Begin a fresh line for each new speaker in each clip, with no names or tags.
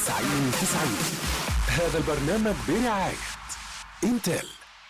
تسعين تسعين هذا البرنامج برعاية انتل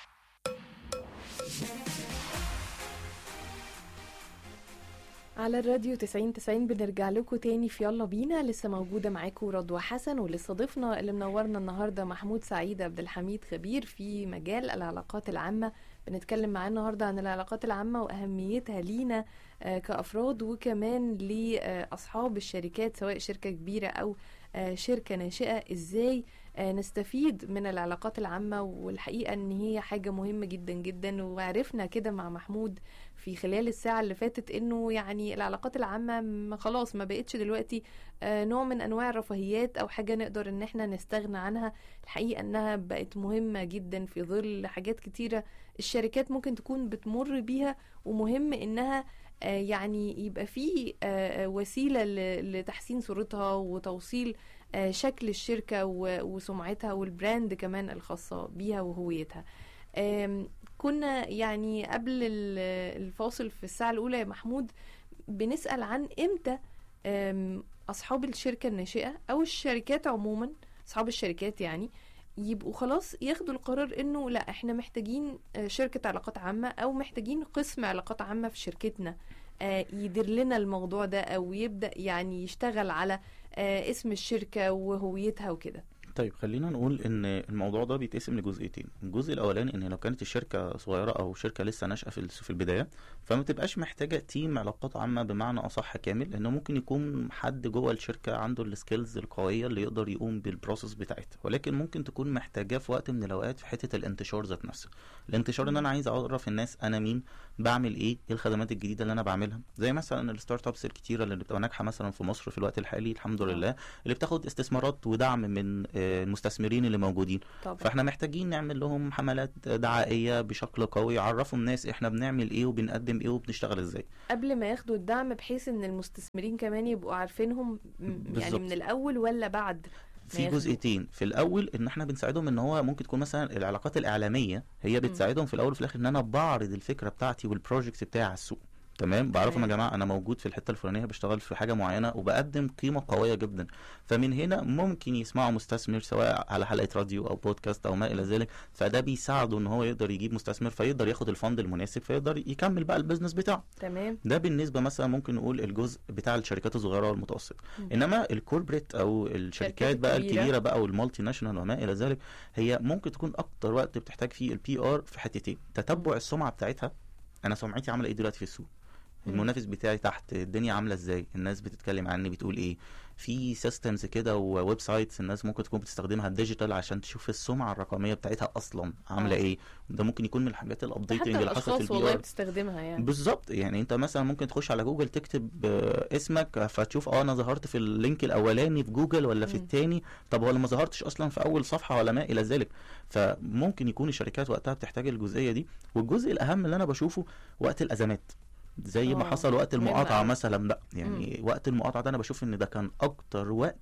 على الراديو 90 90 بنرجع لكم تاني في يلا بينا لسه موجودة معاكم رضوى حسن ولسه ضيفنا اللي منورنا النهاردة محمود سعيد عبد الحميد خبير في مجال العلاقات العامة بنتكلم معاه النهاردة عن العلاقات العامة وأهميتها لينا آه، كأفراد وكمان لأصحاب الشركات سواء شركة كبيرة أو آه، شركة ناشئة إزاي آه، نستفيد من العلاقات العامة والحقيقة إن هي حاجة مهمة جدا جدا وعرفنا كده مع محمود في خلال الساعة اللي فاتت إنه يعني العلاقات العامة ما خلاص ما بقتش دلوقتي آه، نوع من أنواع الرفاهيات أو حاجة نقدر إن احنا نستغنى عنها الحقيقة إنها بقت مهمة جدا في ظل حاجات كتيرة الشركات ممكن تكون بتمر بيها ومهم إنها آه، يعني يبقى في آه، آه، وسيلة ل- لتحسين صورتها وتوصيل آه، شكل الشركة و- وسمعتها والبراند كمان الخاصة بيها وهويتها آم، كنا يعني قبل ال- الفاصل في الساعة الأولى يا محمود بنسأل عن إمتى آم، أصحاب الشركة الناشئة أو الشركات عموما أصحاب الشركات يعني يبقوا خلاص ياخدوا القرار انه لا احنا محتاجين آه، شركة علاقات عامة او محتاجين قسم علاقات عامة في شركتنا آه، يدير لنا الموضوع ده او يبدأ يعني يشتغل على آه، اسم الشركة وهويتها وكده
طيب خلينا نقول ان الموضوع ده بيتقسم لجزئيتين الجزء الاولاني ان لو كانت الشركه صغيره او شركه لسه ناشئه في ال- في البدايه فما تبقاش محتاجه تيم علاقات عامه بمعنى اصح كامل لانه ممكن يكون حد جوه الشركه عنده السكيلز القويه اللي يقدر يقوم بالبروسيس بتاعتها ولكن ممكن تكون محتاجاه في وقت من الاوقات في حته الانتشار ذات نفسه الانتشار ان انا عايز اعرف الناس انا مين بعمل ايه ايه الخدمات الجديده اللي انا بعملها زي مثلا الستارت ابس الكتيره اللي بتبقى ناجحه مثلا في مصر في الوقت الحالي الحمد لله اللي بتاخد استثمارات ودعم من آه، المستثمرين اللي موجودين
طبعا
فاحنا محتاجين نعمل لهم حملات دعائيه بشكل قوي يعرفوا الناس احنا بنعمل ايه وبنقدم ايه وبنشتغل ازاي
قبل ما ياخدوا الدعم بحيث ان المستثمرين كمان يبقوا عارفينهم م- يعني
بالظبط.
من الاول ولا بعد ما
في
ياخدوا.
جزئيتين في الاول ان احنا بنساعدهم ان هو ممكن تكون مثلا العلاقات الاعلاميه هي بتساعدهم في الاول وفي الاخر ان انا بعرض الفكره بتاعتي والبروجكت بتاعي على السوق تمام بعرفهم يا
تمام.
جماعه انا موجود في الحته الفلانيه بشتغل في حاجه معينه وبقدم قيمه قويه جدا فمن هنا ممكن يسمعوا مستثمر سواء على حلقه راديو او بودكاست او ما الى ذلك فده بيساعده ان هو يقدر يجيب مستثمر فيقدر ياخد الفند المناسب فيقدر يكمل بقى البيزنس بتاعه
تمام
ده بالنسبه مثلا ممكن نقول الجزء بتاع الشركات الصغيره والمتوسطه انما الكوربريت او الشركات بقى
الكبيرة.
الكبيره بقى والمالتي ناشونال وما الى ذلك هي ممكن تكون اكتر وقت بتحتاج فيه البي ار في حتتين تتبع السمعه بتاعتها انا سمعتي عامله ايه دلوقتي في السوق
مم.
المنافس بتاعي تحت الدنيا عامله ازاي الناس بتتكلم عني بتقول ايه في سيستمز كده وويب سايتس الناس ممكن تكون بتستخدمها ديجيتال عشان تشوف السمعه الرقميه بتاعتها اصلا عامله
آه.
ايه ده ممكن يكون من الحاجات
ده
الابديتنج
حتى
اللي حصلت في
الاشخاص
البي
والله
ار
بتستخدمها يعني
بالظبط يعني انت مثلا ممكن تخش على جوجل تكتب آه، اسمك فتشوف اه انا ظهرت في اللينك الاولاني في جوجل ولا في
مم.
التاني طب ولا ما ظهرتش اصلا في اول صفحه ولا ما الى ذلك فممكن يكون الشركات وقتها بتحتاج الجزئيه دي والجزء الاهم اللي انا بشوفه وقت الازمات زي ما
آه،
حصل وقت
مهم
المقاطعه
أوي.
مثلا بقى يعني وقت المقاطعه ده انا بشوف ان ده كان اكتر وقت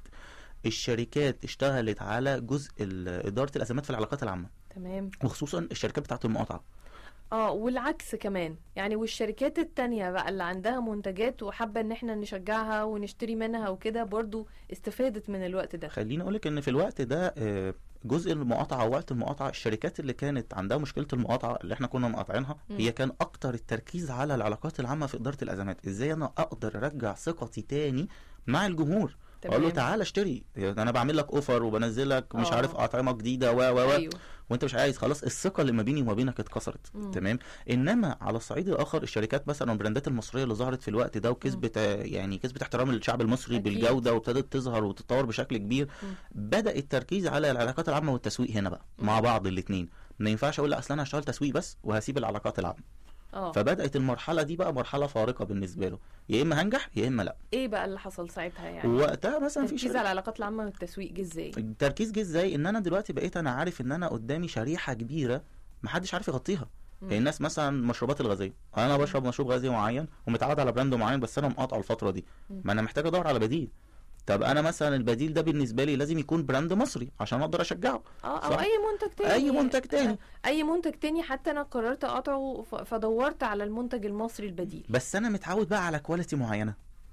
الشركات اشتغلت على جزء ال- اداره الازمات في العلاقات العامه
تمام
وخصوصا الشركات بتاعه المقاطعه
اه والعكس كمان يعني والشركات التانية بقى اللي عندها منتجات وحابة ان احنا نشجعها ونشتري منها وكده برضو استفادت من الوقت ده
خليني اقولك ان في الوقت ده آه، جزء المقاطعه ووقت المقاطعه الشركات اللي كانت عندها مشكله المقاطعه اللي احنا كنا مقاطعينها
مم.
هي كان اكتر التركيز على العلاقات العامه في اداره الازمات ازاي انا اقدر ارجع ثقتي تاني مع الجمهور اقول له
تمام.
تعالى اشتري يعني انا بعمل لك اوفر وبنزل لك مش
آه.
عارف اطعمه جديده و و و
ايوه
وانت مش عايز خلاص الثقه اللي ما بيني وما بينك اتكسرت
مم.
تمام انما على الصعيد الاخر الشركات مثلا والبراندات المصريه اللي ظهرت في الوقت ده وكسبت آه، يعني كسبت احترام الشعب المصري
أكيد.
بالجوده وابتدت تظهر وتتطور بشكل كبير
مم.
بدا التركيز على العلاقات العامه والتسويق هنا بقى
مم.
مع بعض الاثنين ما ينفعش اقول لا اصل انا هشتغل تسويق بس وهسيب العلاقات العامه
اه
فبدات المرحله دي بقى مرحله فارقه بالنسبه له يا اما هنجح يا اما لا
ايه بقى اللي حصل ساعتها يعني
وقتها مثلا في
تركيز
شركة
على العلاقات العامة والتسويق جه ازاي
التركيز جه ازاي ان انا دلوقتي بقيت انا عارف ان انا قدامي شريحه كبيره محدش عارف يغطيها
مم.
يعني الناس مثلا مشروبات الغازيه انا بشرب مشروب غازي معين ومتعود على براند معين بس انا مقاطعه الفتره دي
مم.
ما انا محتاج ادور على بديل طب انا مثلا البديل ده بالنسبه لي لازم يكون براند مصري عشان اقدر اشجعه
اه او
صح.
اي منتج تاني
اي منتج تاني
آه، اي منتج تاني حتى انا قررت اقاطعه ف- فدورت على المنتج المصري البديل
بس انا متعود بقى على كواليتي معينه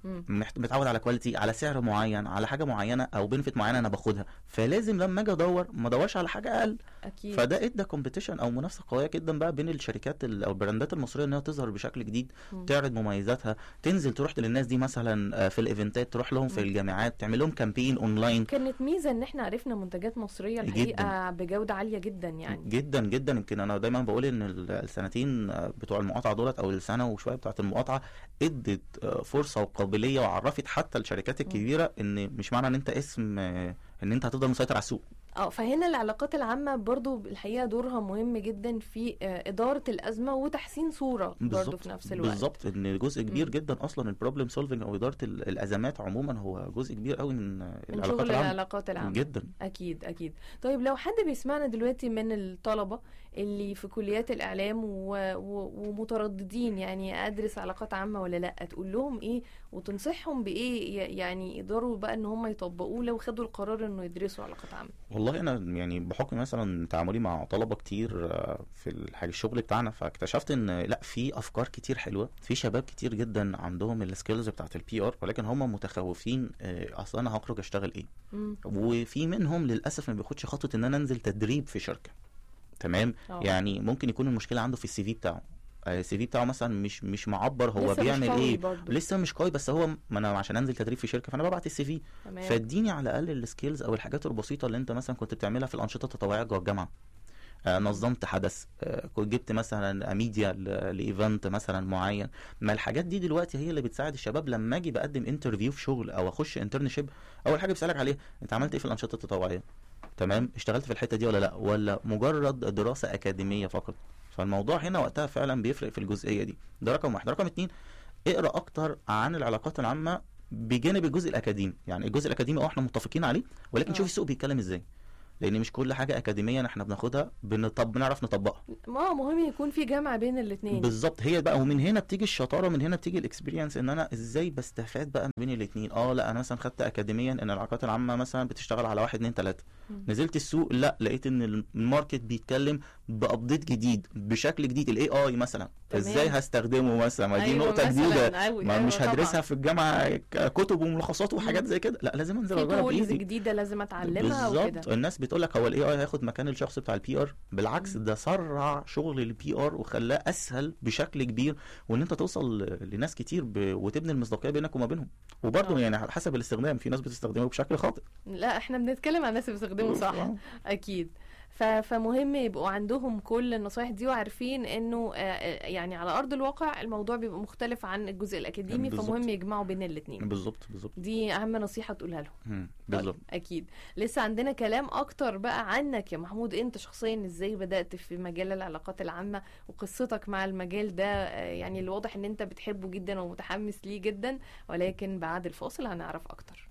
مم.
محت- متعود على كواليتي على سعر معين على حاجه معينه او بنفيت معينه انا باخدها فلازم لما اجي ادور ما ادورش على حاجه اقل
اكيد
فده ادى كومبيتيشن او منافسه قويه جدا بقى بين الشركات ال- او البراندات المصريه انها تظهر بشكل جديد
مم.
تعرض مميزاتها تنزل تروح للناس دي مثلا آه، في الايفنتات تروح لهم في
مم.
الجامعات تعمل لهم كامبين اونلاين
كانت ميزه ان احنا عرفنا منتجات مصريه
جداً.
الحقيقه بجوده عاليه جدا يعني
جدا جدا يمكن انا دايما بقول ان ال- السنتين آه، بتوع المقاطعه دولت او السنه وشويه بتاعت المقاطعه ادت آه، فرصه وقابليه وعرفت حتى الشركات الكبيره ان مش معنى ان انت اسم آه، ان انت هتفضل مسيطر على السوق
اه فهنا العلاقات العامه برضو الحقيقه دورها مهم جدا في آه، اداره الازمه وتحسين صوره برضو في نفس الوقت
بالظبط ان جزء كبير
مم.
جدا اصلا البروبلم سولفنج او اداره ال- الازمات عموما هو جزء كبير قوي من آه،
من
العلاقات
شغل
العامه
العلاقات العامه
جدا
اكيد اكيد طيب لو حد بيسمعنا دلوقتي من الطلبه اللي في كليات الاعلام و... و... ومترددين يعني ادرس علاقات عامه ولا لا تقول لهم ايه وتنصحهم بايه ي- يعني يقدروا بقى ان هم يطبقوه لو خدوا القرار انه يدرسوا علاقات عامه
والله انا يعني بحكم مثلا تعاملي مع طلبه كتير آه، في الحاجة الشغل بتاعنا فاكتشفت ان لا في افكار كتير حلوه في شباب كتير جدا عندهم السكيلز بتاعت البي ار ولكن هم متخوفين آه، اصل انا هخرج اشتغل ايه
مم.
وفي منهم للاسف ما بياخدش خطوه ان انا انزل تدريب في شركه تمام
اه.
يعني ممكن يكون المشكله عنده في السي في بتاعه آه، السي في بتاعه مثلا مش مش معبر هو
لسه مش
بيعمل
قوي
ايه
برضو.
لسه مش قوي بس هو ما انا عشان انزل تدريب في شركه فانا ببعت السي في
تمام
فاديني على الاقل السكيلز او الحاجات البسيطه اللي انت مثلا كنت بتعملها في الانشطه التطوعيه جوه الجامعه آه، نظمت حدث آه، كنت جبت مثلا ميديا ل- لايفنت مثلا معين ما الحاجات دي دلوقتي هي اللي بتساعد الشباب لما اجي بقدم انترفيو في شغل او اخش انترنشيب اول حاجه بيسالك عليها انت عملت ايه في الانشطه التطوعيه تمام اشتغلت في الحته دي ولا لا ولا مجرد دراسه اكاديميه فقط فالموضوع هنا وقتها فعلا بيفرق في الجزئيه دي ده رقم واحد رقم اتنين اقرا اكتر عن العلاقات العامه بجانب الجزء الاكاديمي يعني الجزء الاكاديمي اه احنا متفقين عليه ولكن
اه.
شوف السوق بيتكلم ازاي لان مش كل حاجه اكاديميا احنا بناخدها بنطب بنعرف نطبقها
ما هو مهم يكون في جمع بين الاثنين
بالظبط هي بقى ومن هنا بتيجي الشطاره ومن هنا بتيجي الاكسبيرينس ان انا ازاي بستفاد بقى بين الاثنين اه لا انا مثلا خدت اكاديميا ان العلاقات العامه مثلا بتشتغل على واحد اتنين تلاته
مم.
نزلت السوق لا لقيت ان الماركت بيتكلم بابديت جديد بشكل جديد الاي اي مثلا
تمام.
ازاي هستخدمه مثلا ما دي
أيوة
نقطه
مثلاً،
جديده
أوي،
ما
أيوة
مش
طبعاً.
هدرسها في الجامعه ك- كتب وملخصات وحاجات
مم.
زي كده لا لازم انزل
في
اجرب
تولز
بايدي
جديده لازم اتعلمها وكده
بالظبط الناس بتقول لك هو الاي اي هياخد مكان الشخص بتاع البي ار بالعكس ده سرع شغل البي ار وخلاه اسهل بشكل كبير وان انت توصل ل- لناس كتير ب... وتبني المصداقيه بينك وما بينهم وبرضه
آه.
يعني على حسب الاستخدام في ناس بتستخدمه بشكل خاطئ
لا احنا بنتكلم عن الناس اللي بيستخدموا صح
آه.
اكيد ف- فمهم يبقوا عندهم كل النصايح دي وعارفين انه آه، آه، يعني على ارض الواقع الموضوع بيبقى مختلف عن الجزء الاكاديمي
بالظبط.
فمهم يجمعوا بين الاثنين
بالظبط بالظبط
دي اهم نصيحه تقولها لهم
مم،
طيب،
بالظبط
اكيد لسه عندنا كلام اكتر بقى عنك يا محمود انت شخصيا ازاي بدات في مجال العلاقات العامه وقصتك مع المجال ده آه، يعني الواضح ان انت بتحبه جدا ومتحمس ليه جدا ولكن بعد الفاصل هنعرف اكتر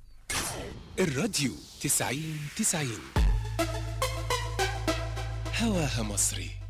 الراديو تسعين تسعين هواها مصري